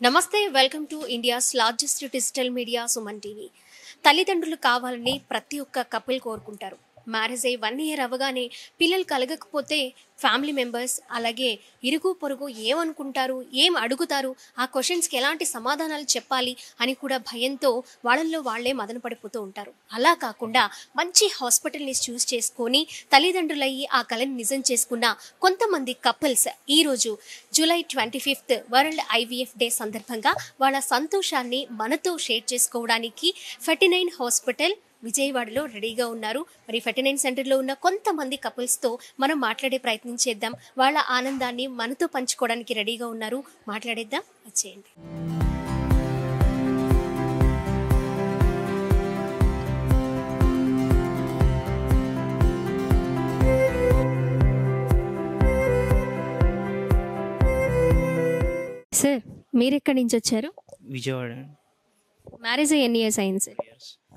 నమస్తే welcome to India's largest digital media Suman TV తల్లిదండ్రులు కావాలని ప్రతి ఒక్క కపుల్ కోరుకుంటారు మ్యారేజ్ అయ్యి వన్ ఇయర్ అవ్వగానే పిల్లలు కలగకపోతే ఫ్యామిలీ మెంబర్స్ అలాగే ఇరుగు పొరుగు ఏమనుకుంటారు ఏం అడుగుతారు ఆ క్వశ్చన్స్కి ఎలాంటి సమాధానాలు చెప్పాలి అని కూడా భయంతో వాళ్ళల్లో వాళ్ళే మదన పడిపోతూ ఉంటారు అలా కాకుండా మంచి హాస్పిటల్ని చూస్ చేసుకొని తల్లిదండ్రులయ్యి ఆ కళని నిజం చేసుకున్న కొంతమంది కపుల్స్ ఈరోజు July twenty fifth world IVF day సందర్భంగా వాళ్ళ సంతోషాన్ని మనతో షేర్ చేసుకోవడానికి ఫెటినైన్ హాస్పిటల్ విజయవాడలో రెడీగా ఉన్నారు మరి ఫెటినైన్ సెంటర్లో ఉన్న కొంతమంది కపుల్స్తో మనం మాట్లాడే ప్రయత్నం చేద్దాం వాళ్ళ ఆనందాన్ని మనతో పంచుకోవడానికి రెడీగా ఉన్నారు మాట్లాడేద్దాం వచ్చేయండి సార్ మీరు ఎక్కడి నుంచి వచ్చారు విజయవాడ మ్యారేజ్ అయ్యి ఎన్ని ఇయర్స్ అయింది sir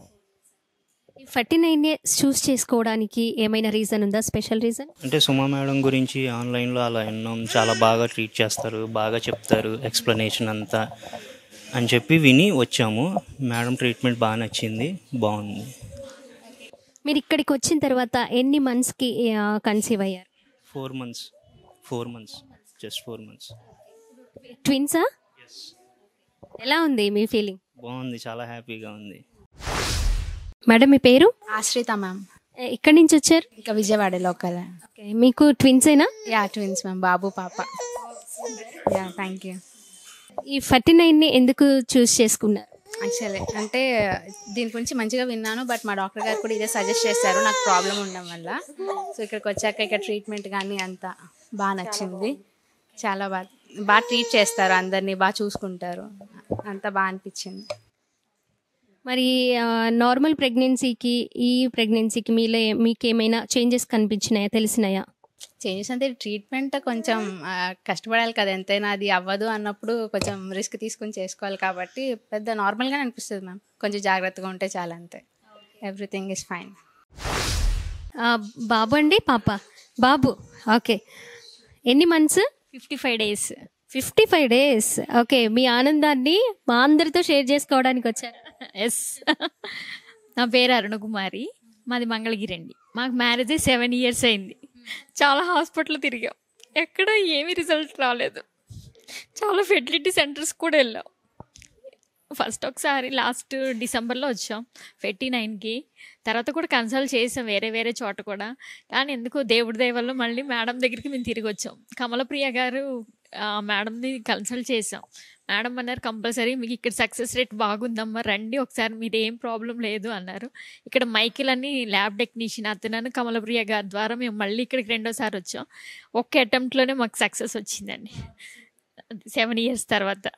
forty nine years choose చేసుకోవడానికి ఏమైనా రీజన్ ఉందా స్పెషల్ రీజన్ అంటే సుమా మేడం గురించి ఆన్లైన్లో అలా విన్నాం చాలా బాగా ట్రీట్ చేస్తారు బాగా చెప్తారు ఎక్స్ప్లెనేషన్ అంతా అని చెప్పి విని వచ్చాము మేడం ట్రీట్మెంట్ బాగా నచ్చింది బాగుంది మీరు ఇక్కడికి వచ్చిన తర్వాత ఎన్ని మంత్స్కి కన్సీవ్ అయ్యారు four months four months just four months ట్విన్సా ఎలా ఉంది మీ ఫీలింగ్ బాగుంది చాలా హ్యాపీగా ఉంది మేడం మీ పేరు ఆశ్రిత మ్యామ్ ఏ, ఇక్కడి నుంచి వచ్చారు ఇంకా విజయవాడ లోకల్ ఓకే మీకు ట్విన్సేనా యా ట్విన్స్ మ్యామ్ బాబు పాప యా థ్యాంక్ యూ ఈ ఫార్టీ నైన్ని ఎందుకు చూస్ చేసుకున్నారు యాక్చువల్లీ అంటే దీని గురించి మంచిగా విన్నాను బట్ మా డాక్టర్ గారు కూడా ఇదే సజెస్ట్ చేశారు నాకు ప్రాబ్లం ఉండడం వల్ల సో ఇక్కడికి వచ్చాక ఇక్కడ ట్రీట్మెంట్ కానీ అంతా బాగా నచ్చింది చాలా బాగా బాగా ట్రీట్ చేస్తారు అందరినీ బాగా చూసుకుంటారు అంతా బాగా అనిపించింది మరి నార్మల్ ప్రెగ్నెన్సీకి ఈ ప్రెగ్నెన్సీకి మీలో ఏ- మీకు ఏమైనా చేంజెస్ కనిపించినాయా తెలిసినాయా చేంజెస్ అంటే ట్రీట్మెంట్ కొంచెం ఆ, కష్టపడాలి కదా ఎంతైనా అది అవ్వదు అన్నప్పుడు కొంచెం రిస్క్ తీసుకుని చేసుకోవాలి కాబట్టి పెద్ద నార్మల్గానే అనిపిస్తుంది మ్యామ్ కొంచెం జాగ్రత్తగా ఉంటే చాలా అంతే ఎవ్రీథింగ్ ఇస్ ఫైన్ ఆ, బాబు అండి పాప బాబు ఓకే ఎన్ని months fifty five days fifty five days okay మీ ఆనందాన్ని మా అందరితో షేర్ చేసుకోవడానికి వచ్చారు ఎస్ నా పేరు అరుణకుమారి మాది మంగళగిరి అండి మాకు మ్యారేజ్ సెవెన్ ఇయర్స్ అయింది చాలా హాస్పిటల్ తిరిగాం ఎక్కడ ఏమీ రిజల్ట్ రాలేదు చాలా ఫెర్టిలిటీ సెంటర్స్ కూడా వెళ్ళాం ఫస్ట్ ఒకసారి లాస్ట్ డిసెంబర్లో వచ్చాం ఫెర్టీ నైన్కి తర్వాత కూడా కన్సల్ట్ చేసాం వేరే వేరే చోట కూడా కానీ ఎందుకు దేవుడి దయ వల్ల మళ్ళీ మేడం దగ్గరికి మేము తిరిగి వచ్చాం కమలప్రియ గారు ఆ, మేడంని కన్సల్ట్ చేసాం మేడం అన్నారు కంపల్సరీ మీకు ఇక్కడ సక్సెస్ రేట్ బాగుందమ్మా రండి ఒకసారి మీరు ఏం ప్రాబ్లం లేదు అన్నారు ఇక్కడ మైకిల్ అని ల్యాబ్ టెక్నీషియన్ అతను కమలప్రియ గారి ద్వారా మేము మళ్ళీ ఇక్కడికి రెండోసారి వచ్చాం ఒక్క అటెంప్ట్లోనే మాకు సక్సెస్ వచ్చిందండి సెవెన్ ఇయర్స్ తర్వాత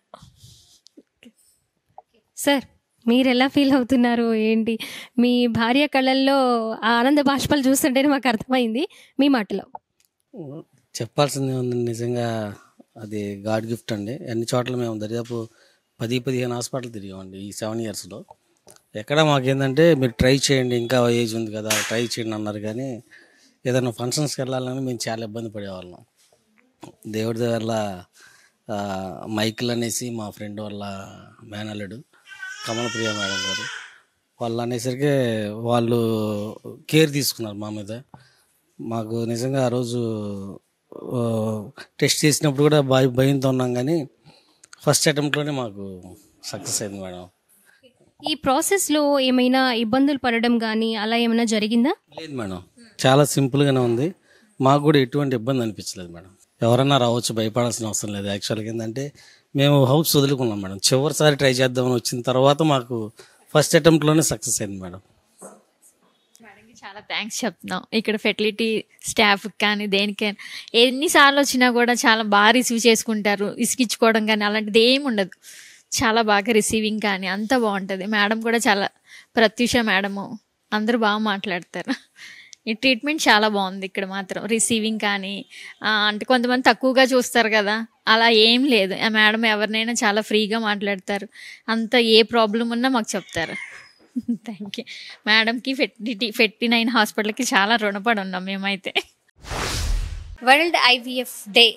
సార్ మీరు ఎలా ఫీల్ అవుతున్నారు ఏంటి మీ భార్య కళ్ళల్లో ఆ ఆనంద బాష్పాలు చూస్తుంటేనే మాకు అర్థమైంది మీ మాటలో చెప్పాల్సిందే ఉంది నిజంగా అది గాడ్ గిఫ్ట్ అండి అన్ని చోట్ల మేము దరిదాపు పది పదిహేను హాస్పిటల్ తిరిగామండి ఈ సెవెన్ ఇయర్స్లో ఎక్కడ మాకేంటంటే మీరు ట్రై చేయండి ఇంకా ఏజ్ ఉంది కదా ట్రై చేయండి అన్నారు కానీ ఏదైనా ఫంక్షన్స్కి వెళ్ళాలని మేము చాలా ఇబ్బంది పడేవాళ్ళం దేవుడి దయ వల్ల ఆ, మైకిల్ అనేసి మా ఫ్రెండ్ వాళ్ళ మేనల్లుడు కమలప్రియ మేడం గారు వాళ్ళు అనేసరికి వాళ్ళు కేర్ తీసుకున్నారు మా మీద మాకు నిజంగా ఆ రోజు ఆ, టెస్ట్ చేసినప్పుడు కూడా భయ భయంతో ఉన్నాం కానీ ఫస్ట్ అటెంప్ట్లోనే మాకు సక్సెస్ అయింది మేడం ఈ ప్రాసెస్లో ఏమైనా ఇబ్బందులు పడడం కానీ అలా ఏమైనా జరిగిందా లేదు మేడం చాలా సింపుల్గానే ఉంది మాకు కూడా ఎటువంటి ఇబ్బంది అనిపించలేదు మేడం ఎవరన్నా రావచ్చు భయపడాల్సిన అవసరం లేదు యాక్చువల్గా ఏంటంటే మేము హౌస్ వదులుకున్నాం మేడం చివరిసారి ట్రై చేద్దామని వచ్చిన తర్వాత మాకు ఫస్ట్ అటెంప్ట్లోనే సక్సెస్ అయింది మేడం మేడంకి చాలా థ్యాంక్స్ చెప్తున్నాం ఇక్కడ ఫెర్టిలిటీ స్టాఫ్కి కానీ దేనికైనా ఎన్నిసార్లు వచ్చినా కూడా చాలా బాగా రిసీవ్ చేసుకుంటారు ఇసుకిచ్చుకోవడం కానీ అలాంటిది ఏమి ఉండదు చాలా బాగా రిసీవింగ్ కానీ అంతా బాగుంటుంది మేడం కూడా చాలా ప్రత్యూష మేడము అందరూ బాగా మాట్లాడతారు ఈ ట్రీట్మెంట్ చాలా బాగుంది ఇక్కడ మాత్రం రిసీవింగ్ కానీ ఆ, అంటే కొంతమంది తక్కువగా చూస్తారు కదా అలా ఏం లేదు ఆ మేడం ఎవరినైనా చాలా ఫ్రీగా మాట్లాడతారు అంత ఏ ప్రాబ్లం ఉన్నా మాకు చెప్తారు థ్యాంక్ యూ మేడంకి ఫెట్టి ఫెట్టి నైన్ హాస్పిటల్కి చాలా రుణపడి ఉన్నాం మేమైతే world IVF day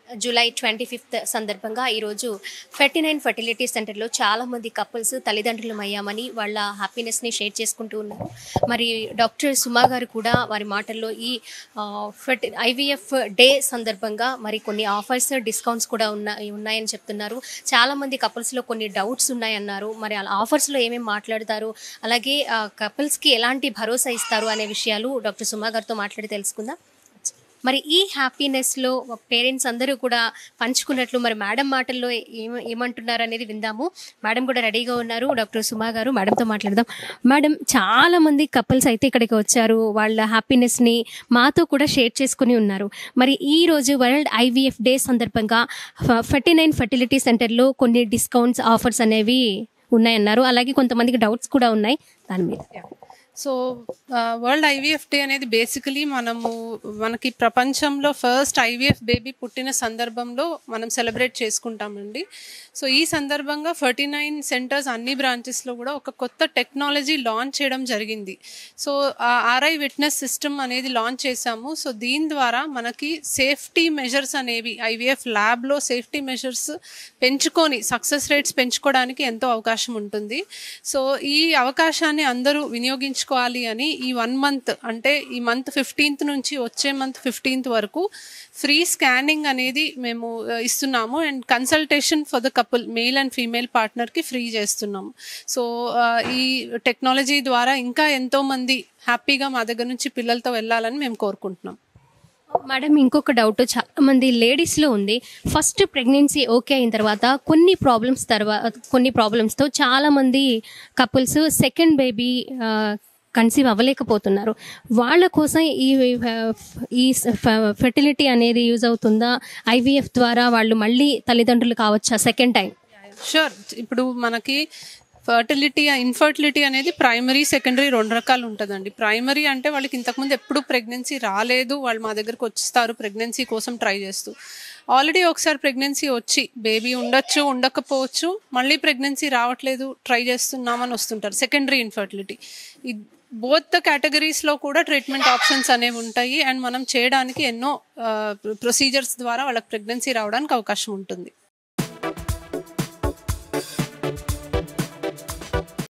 July twenty fifth సందర్భంగా ఈరోజు ఫెర్టీ నైన్ ఫర్టిలిటీ సెంటర్లో చాలామంది కపుల్స్ తల్లిదండ్రులం అయ్యామని వాళ్ళ హ్యాపీనెస్ని షేర్ చేసుకుంటూ ఉన్నారు మరి డాక్టర్ సుమా గారు కూడా వారి మాటల్లో ఈ ఫెర్టి ఐవీఎఫ్ డే సందర్భంగా మరి కొన్ని ఆఫర్స్ డిస్కౌంట్స్ కూడా ఉన్నాయి ఉన్నాయని చెప్తున్నారు చాలామంది కపుల్స్లో కొన్ని డౌట్స్ ఉన్నాయన్నారు మరి అలా ఆఫర్స్లో ఏమేమి మాట్లాడతారు అలాగే కపుల్స్కి ఎలాంటి భరోసా ఇస్తారు అనే విషయాలు డాక్టర్ సుమా గారితో మాట్లాడి తెలుసుకుందాం మరి ఈ హ్యాపీనెస్లో పేరెంట్స్ అందరూ కూడా పంచుకున్నట్లు మరి మేడం మాటల్లో ఏమ ఏమంటున్నారు అనేది విందాము మేడం కూడా రెడీగా ఉన్నారు డాక్టర్ సుమా గారు మేడంతో మాట్లాడదాం మేడం చాలా మంది కపుల్స్ అయితే ఇక్కడికి వచ్చారు వాళ్ళ హ్యాపీనెస్ని మాతో కూడా షేర్ చేసుకుని ఉన్నారు మరి ఈ రోజు వరల్డ్ ఐవీఎఫ్ డే సందర్భంగా ఫర్టీ నైన్ ఫర్టిలిటీ సెంటర్లో కొన్ని డిస్కౌంట్స్ ఆఫర్స్ అనేవి ఉన్నాయన్నారు అలాగే కొంతమందికి డౌట్స్ కూడా ఉన్నాయి దాని మీద సో వరల్డ్ ఐవీఎఫ్ డే అనేది బేసికలీ మనము మనకి ప్రపంచంలో ఫస్ట్ ఐవీఎఫ్ బేబీ పుట్టిన సందర్భంలో మనం సెలబ్రేట్ చేసుకుంటామండి సో ఈ సందర్భంగా ఫర్టీ నైన్ సెంటర్స్ అన్ని బ్రాంచెస్లో కూడా ఒక కొత్త టెక్నాలజీ లాంచ్ చేయడం జరిగింది సో ఆర్ఐ విట్నెస్ సిస్టమ్ అనేది లాంచ్ చేశాము సో దీని ద్వారా మనకి సేఫ్టీ మెజర్స్ అనేవి ఐవీఎఫ్ ల్యాబ్లో సేఫ్టీ మెజర్స్ పెంచుకొని సక్సెస్ రేట్స్ పెంచుకోవడానికి ఎంతో అవకాశం ఉంటుంది సో ఈ అవకాశాన్ని అందరూ వినియోగించుకోవాలి అని ఈ వన్ మంత్ అంటే ఈ మంత్ ఫిఫ్టీన్త్ నుంచి వచ్చే మంత్ ఫిఫ్టీన్త్ వరకు ఫ్రీ స్కానింగ్ అనేది మేము ఆ, ఇస్తున్నాము and consultation for the couple male and female పార్ట్నర్కి ఫ్రీ చేస్తున్నాము సో ఆ, ఈ టెక్నాలజీ ద్వారా ఇంకా ఎంతో మంది హ్యాపీగా మా దగ్గర నుంచి పిల్లలతో వెళ్ళాలని మేము కోరుకుంటున్నాం మేడం ఇంకొక డౌట్ చాలా మంది లేడీస్ లో ఉంది ఫస్ట్ ప్రెగ్నెన్సీ ఓకే అయిన తర్వాత కొన్ని ప్రాబ్లమ్స్ తర్వాత కొన్ని ప్రాబ్లమ్స్ తో చాలా మంది కపుల్స్ సెకండ్ బేబీ కన్సీవ్ అవ్వలేకపోతున్నారు వాళ్ళ కోసం ఈ ఈ ఫెర్టిలిటీ అనేది యూజ్ అవుతుందా ఐవీఎఫ్ ద్వారా వాళ్ళు మళ్ళీ తల్లిదండ్రులు కావచ్చా సెకండ్ టైం షూర్ ఇప్పుడు మనకి ఫర్టిలిటీ ఇన్ఫర్టిలిటీ అనేది ప్రైమరీ సెకండరీ రెండు రకాలు ఉంటుందండి ప్రైమరీ అంటే వాళ్ళకి ఇంతకుముందు ఎప్పుడు ప్రెగ్నెన్సీ రాలేదు వాళ్ళు మా దగ్గరకు వస్తారు ప్రెగ్నెన్సీ కోసం ట్రై చేస్తూ ఆల్రెడీ ఒకసారి ప్రెగ్నెన్సీ వచ్చి బేబీ ఉండొచ్చు ఉండకపోవచ్చు మళ్ళీ ప్రెగ్నెన్సీ రావట్లేదు ట్రై చేస్తున్నామని వస్తుంటారు సెకండరీ ఇన్ఫర్టిలిటీ బోత్ ద కేటగిరీస్లో కూడా ట్రీట్మెంట్ ఆప్షన్స్ అనేవి ఉంటాయి అండ్ మనం చేయడానికి ఎన్నో ప్రొసీజర్స్ ద్వారా వాళ్ళకి ప్రెగ్నెన్సీ రావడానికి అవకాశం ఉంటుంది